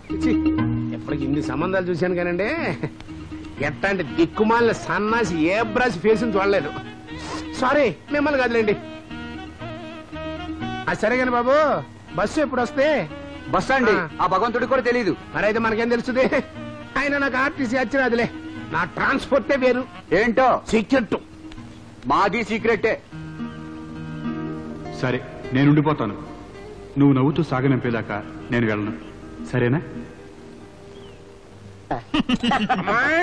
ఛీ, ఎప్పటికి ఇన్ని సంబంధాలు చూశాను కానండి ఎట్లాంటి దిక్కుమాలిన సన్నాసి ఏ బ్రాసి ఫేస్ చూడలేదు సారీ మిమ్మల్ని కాదులేండి అది సరే కానీ బాబు బస్సు ఎప్పుడు వస్తే బస్ అండి ఆ. ఆ భగవంతుడికి కూడా తెలియదు మరైతే మనకేం తెలుస్తుంది ఆయన నాకు ఆర్టీసీ వచ్చినదిలే నా ట్రాన్స్పోర్టే వేరు ఏంటో సీక్రెట్ మాది సీక్రెటే సరే నేను ఉండిపోతాను నువ్వు నవ్వుతూ సాగనంపేదాకా నేను వెళ్ళను సరేనా అమ్మాయి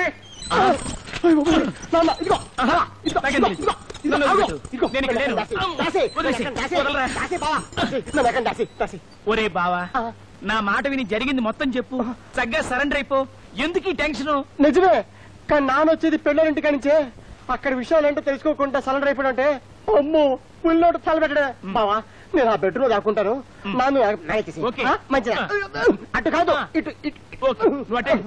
ఒరే బావా నా మాట విని జరిగింది మొత్తం చెప్పు చక్కగా సరెండర్ అయిపో ఎందుకు ఈ టెన్షన్ నిజమే కానీ నాన్న వచ్చేది పెళ్ళోరింటి కానించే అక్కడ విషయాలు ఏంటో తెలుసుకోకుండా సరెండర్ అయిపోయాడంటే అమ్మో పుల్లోటి తలబెట్టడే బావా నేను ఆ బెడ్రూమ్ దాక్కుంటాను నాన్న నాయకి ఓకే. మంచిదా అటు కాదు ఇటు ఇటు ఓకే, నువ్వు అటే.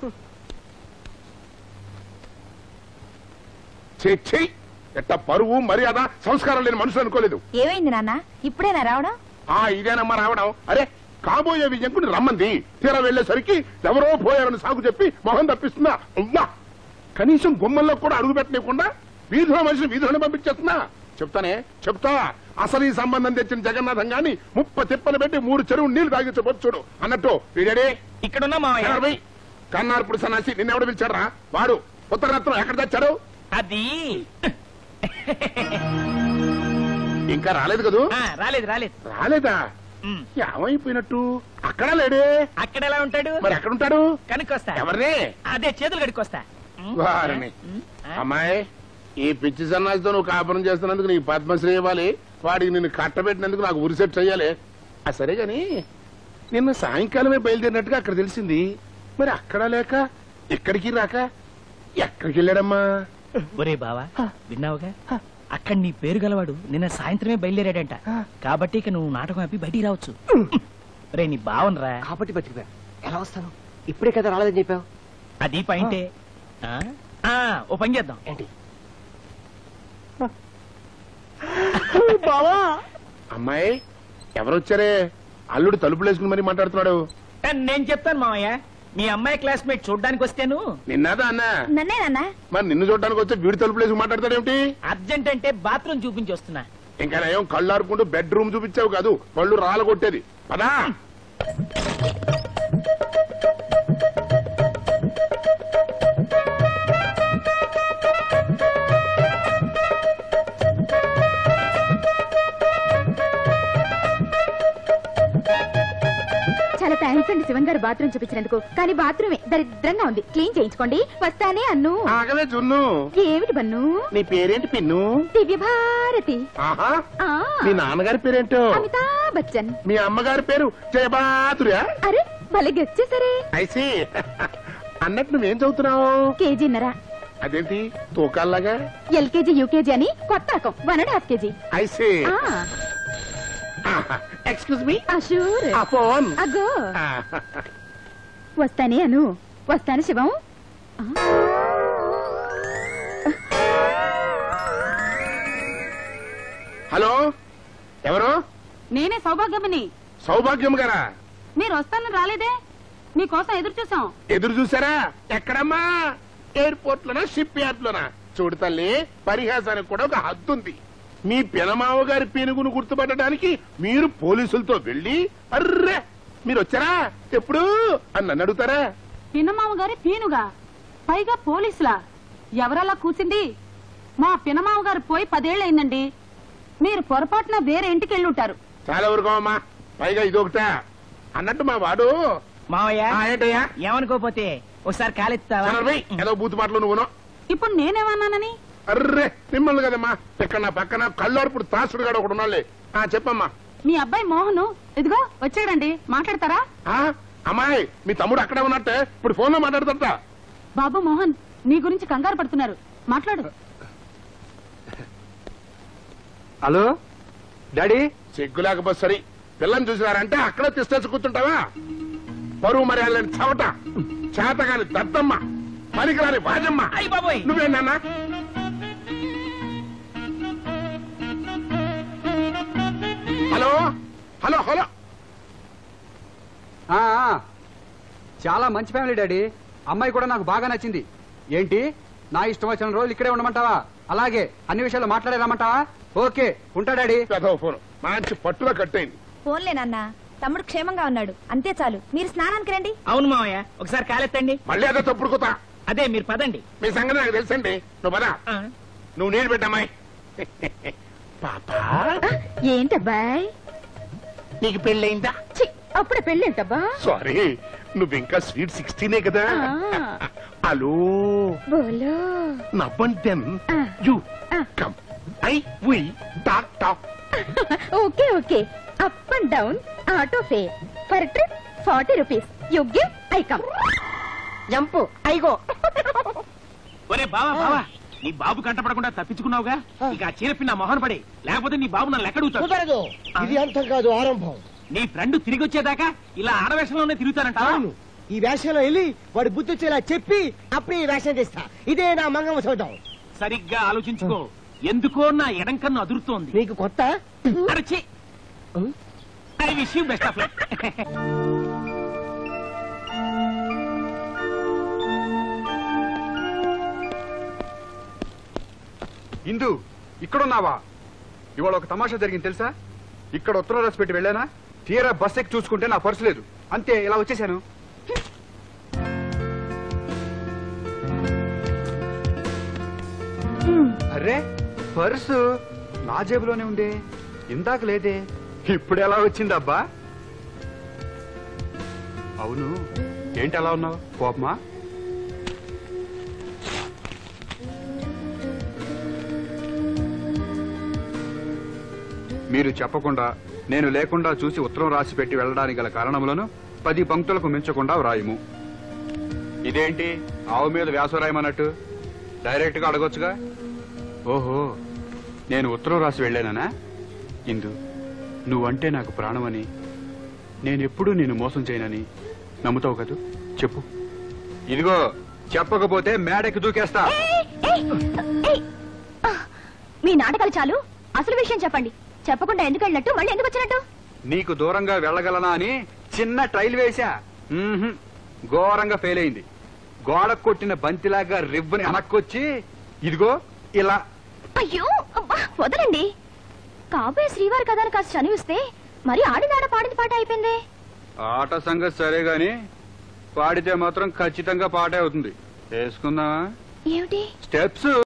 ఛీ, ఛీ. ఎట్ట పరువు మర్యాద సంస్కారం లేని మనుషులు అనుకోలేదు ఏమైంది నాన్న ఇప్పుడేనా రావడం ఆ ఇదేనమ్మా రావడం అరే కాబోయే విజయంకుని రమ్మంది తీరా వెళ్లేసరికి ఎవరో పోయారని సాగు చెప్పి మొహం తప్పిస్తుందా అవ్వా కనీసం గుమ్మల్లో కూడా అడుగు పెట్టలేకుండా వీధిలో మనిషిని వీధిలోనే పంపించేస్తున్నా చెప్తానే చెప్తా అసలు ఈ సంబంధం తెచ్చిన జగన్నాథం గాని ముప్ప తిప్పలు పెట్టి మూడు చెరువు నీళ్లు తాగించబోతు చూడు అన్నట్టు వీడేడే ఇక్కడున్నా మావయ్య కన్నార్పై కన్నార్పుడు సన్నాసి నిన్నెవడు పిలిచాడరా వాడు ఉత్తరరత్నం ఎక్కడ తెచ్చాడు అది ఇంకా రాలేదు కదూ ఆ, రాలేదు రాలేదు రాలేదా ఉమ్. ఏమైపోయినట్టు అక్కడ లేడే అక్కడ ఎలా ఉంటాడు మరి ఎక్కడ ఉంటాడు కనుక్కొస్తా ఎవరిని అదే చేతులు కడుక్కొస్తా ఉమ్. వారిని ఉమ్. ఆ? అమ్మాయి ఈ పిచ్చి సన్నాసితో నువ్వు కాపురం చేస్తున్నందుకు నీకు పద్మశ్రీ ఇవ్వాలి వాడికి నిన్ను కట్టబెట్టినందుకు నాకు ఉరిసెట్ చెయ్యాలి ఆ సరే గాని నిన్న సాయంకాలమే బయలుదేరినట్టుగా అక్కడ తెలిసింది మరి అక్కడ లేక ఇక్కడికి రాక ఎక్కడికి వెళ్ళాడమ్మా ఒరే బావా విన్నావుగా అక్కడ నీ పేరు గలవాడు నిన్న సాయంత్రమే బయలుదేరాడంట కాబట్టి ఇక నువ్వు నాటకం ఆపి బయటికి రావచ్చు రే నీ బావనరా కాబట్టి బతికిపోయా ఎలా వస్తాను ఇప్పుడే కదా రాలేదని చెప్పావు అది పాయింటే ఆ? ఆ, ఓ పని చేద్దాం ఏంటి బావా అమ్మాయి ఎవరొచ్చారే అల్లుడు తలుపులు వేసుకుని మరీ మాట్లాడుతున్నాడు ఆ, నేను చెప్తాను మామయ్య మీ అమ్మాయి క్లాస్మేట్ చూడ్డానికి వస్తేను నిన్నాదా అన్న నన్నే నాన్న మరి నిన్ను చూడడానికి వచ్చి వీడి తలుపులు వేసుకుని మాట్లాడతాడేమిటి అర్జెంట్ అంటే బాత్రూమ్ చూపించి వస్తున్నా ఇంకా నయం కళ్ళు ఆరుకుంటూ బెడ్రూమ్ చూపించావు కాదు పళ్ళు రాలగొట్టేది పదా చాలా థ్యాంక్స్ అండి శివన్ గారు బాత్రూమ్ చూపించినందుకు కానీ బాత్రూమే దరిద్రంగా ఉంది క్లీన్ చేయించుకోండి వస్తానే అన్ను ఆగవే జున్ను ఏమిటి బన్ను నీ పేరేంటి పిన్ను దివ్య భారతి ఆహా ఆ మీ నాన్నగారి పేరేంటో అమితాబ్ బచ్చన్ మీ అమ్మగారి పేరు జయబాతురా అరే భలే గెస్ట్ చేసరే ఐసి అన్నట్టు నువ్వేం చదువుతున్నావు కేజీన్నర అదేంటి తూకాల్లాగా ఎల్కేజీ యూకేజీ అని కొత్త రకం one and half KG I see excuse me అషూర్ ఆ ఫోన్ అగో వస్తానే అను వస్తాను శివం ఆ. హలో ఎవరు నేనే సౌభాగ్యమని సౌభాగ్యం గారా మీరు వస్తానని రాలేదే మీకోసం ఎదురు చూసాం ఎదురు చూసారా ఎక్కడమ్మా ఎయిర్పోర్ట్ లోనా షిప్ యార్డ్ లోనా చూడు తల్లి పరిహాసానికి కూడా ఒక హద్దు ఉంది మీ పినమావ గారి పీనుగును గుర్తుపట్టడానికి మీరు పోలీసులతో వెళ్ళి అర్రే మీరు వచ్చారా ఎప్పుడు అని నన్ను అడుగుతారా పినమామ గారి పీనుగా పైగా పోలీసులా ఎవరలా కూసింది మా పినమామ గారు పోయి పదేళ్లయిందండి మీరు పొరపాటున వేరే ఇంటికి వెళ్ళుంటారు చాలా వరకు అమ్మా పైగా ఇదొకట అన్నట్టు మా వాడు మావయ్య ఆ, ఏంటయ్యా ఏమనుకోపోతే ఒకసారి కాలెత్తావా చనర్వై, ఏదో బూతు మాటలు నువ్వును ఇప్పుడు నేనేమన్నానని అర్రే మిమ్మల్ని కదమ్మా ఇక్కడ నా పక్కన కళ్ళార్పుడు తాసుడు గాడు ఒకడు ఉన్నాళ్ళే ఆ చెప్పమ్మా మీ అబ్బాయి మోహను ఇదిగో వచ్చాడండి మాట్లాడతారా ఆ, అమ్మాయి మీ తమ్ముడు అక్కడే ఉన్నట్టే ఇప్పుడు ఫోన్ లో మాట్లాడుతుంట బాబు మోహన్ నీ గురించి కంగారు పడుతున్నారు మాట్లాడు హలో డాడీ సిగ్గు లేకపోతే సరి పిల్లని చూసినారంటే అక్కడే తిష్టేసి కూర్చుంటావా పరువు మర్యాదని చవట చేతగాని దత్తమ్మ పనికిరాని వాజమ్మ అయ్య బాబోయ్ నువ్వేందన్నా హలో హలో హలో ఆ, ఆ. చాలా మంచి ఫ్యామిలీ డాడీ అమ్మాయి కూడా నాకు బాగా నచ్చింది ఏంటి నా ఇష్టం వచ్చిన రోజులు ఇక్కడే ఉండమంటావా అలాగే అన్ని విషయాలు మాట్లాడే రమ్మంటావా ఓకే ఉంటా డాడీ పెదవ ఫోన్ మంచి పట్టులో కట్టయింది ఫోన్లే నాన్న తమ్ముడు క్షేమంగా ఉన్నాడు అంతే చాలు మీరు స్నానానికి రండి అవును మావయ్య ఒకసారి కాలెత్తండి మళ్ళీ అదే తప్పుడు కుతా అదే మీరు పదండి మీ సంగతి నాకు తెలుసండి నువ్వు పదా ఆ, నువ్వు నీళ్ళు పెట్టమ్మాయి పాపా ఏంటబ్బాయ్ నీకు పెళ్ళయిందా ఛీ, అప్పుడే పెళ్ళేంటబ్బా సారీ నువ్వు ఇంకా స్వీట్ సిక్స్టీనే కదా ఆ. హలో బోలో నవ్వంటెన్ ah. You ah. Come I we talk talk okay okay up and down auto fare per trip forty rupees you give I come jump అయిగో ఒరే బావా బావా నీ బాబు కంటపడకుండా తప్పించుకున్నావుగా ఇక ఆ చీర పిన్న మొహన్ పడి లేకపోతే నీ బాబు నన్ను ఎక్కడుగుతాడు కుదరదు ఇది అంతం కాదు ఆరంభం నీ ఫ్రెండ్ తిరిగి వచ్చేదాకా ఇలా ఆడవేషంలోనే తిరుగుతానంటావా అవును ఈ వేషంలో వెళ్ళి వాడి బుద్ధి వచ్చేలా చెప్పి అప్పుడు ఈ వేషం తీస్తా ఇదే నా మంగమ్మ చూద్దాం సరిగ్గా ఆలోచించుకో ఎందుకో నా ఎడం కన్ను అదురుతోంది నీకు కొత్త అరచి I wish you best of luck Indu ఇక్కడున్నావా ఇవాళ ఒక తమాషా జరిగింది తెలుసా ఇక్కడ ఉత్తరం రాసి పెట్టి వెళ్ళానా తీరా బస్ ఎక్కి చూసుకుంటే నా పర్సు లేదు అంతే ఇలా వచ్చేసాను అరే పర్సు నా జేబులోనే ఉంది ఇందాక లేదే ఇప్పుడు ఎలా వచ్చిందబ్బా అవును ఏంటి అలా ఉన్నావు కోపమా మీరు చెప్పకుండా నేను లేకుండా చూసి ఉత్తరం రాసి పెట్టి వెళ్ళడానికి గల కారణములను పది పంక్తులకు మించకుండా వ్రాయము ఇదేంటి ఆవు మీద వ్యాసం రాయమన్నట్టు డైరెక్ట్ గా అడగొచ్చుగా ఓహో నేను ఉత్తరం రాసి వెళ్ళానా ఇందు నువ్వంటే నాకు ప్రాణమని నేనెప్పుడూ నేను మోసం చేయనని నమ్ముతావు కదూ చెప్పు ఇదిగో చెప్పకపోతే మేడకి దూకేస్తా మీ నాటకాలు చాలు అసలు విషయం చెప్పండి చెప్పకుండా ఎందుకు వెళ్ళినట్టు మళ్ళీ ఎందుకు వచ్చినట్టు నీకు దూరంగా వెళ్ళగలనా అని చిన్న ట్రైల్ వేశా మ్మ్హ్మ్. ఘోరంగా ఫెయిల్ అయింది గోడ కొట్టిన బంతిలాగా రివ్వని అనక్కొచ్చి ఇదిగో ఇలా అయ్యో అబ్బా, వదలండి కాబోయే శ్రీవారి కథను కాస్త చనివిస్తే మరి ఆడినాడ పాడింది పాట అయిపోయింది ఆట సంగతి సరే గాని పాడితే మాత్రం ఖచ్చితంగా పాటే అవుతుంది వేసుకుందామా ఏమిటి స్టెప్స్